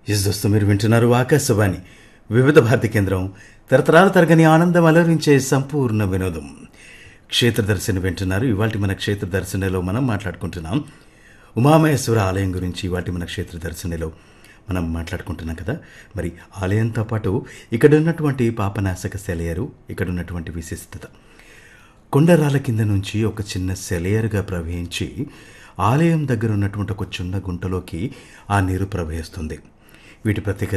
yes దోస్తు మీరు వింటున్నారు ఆకాశవాణి వివిధ భారతి కేంద్రం తరతరాల తరగని ఆనందం అలరించే సంపూర్ణ వినోదం క్షేత్ర దర్శన వింటున్నారు ఇవాటి మన క్షేత్ర దర్శనలో మనం మాట్లాడుకుంటున్నాం ఉమామహేశ్వర ఆలయం గురించి ఇవాటి మన క్షేత్ర దర్శనలో మనం మాట్లాడుకుంటున్నాం కదా మరి ఆలయంతో పాటు ఇక్కడ ఉన్నటువంటి పాపనాశక సెలయరు ఇక్కడ ఉన్నటువంటి విశిష్టత కొండరాల కింద నుంచి ఒక చిన్న సెలయరుగా ప్రవహించి ఆలయం దగ్గర ఉన్నటువంటి ఒక చిన్న గుంటలోకి ఆ నీరు ప్రవహిస్తుంది వీటి ప్రత్యేక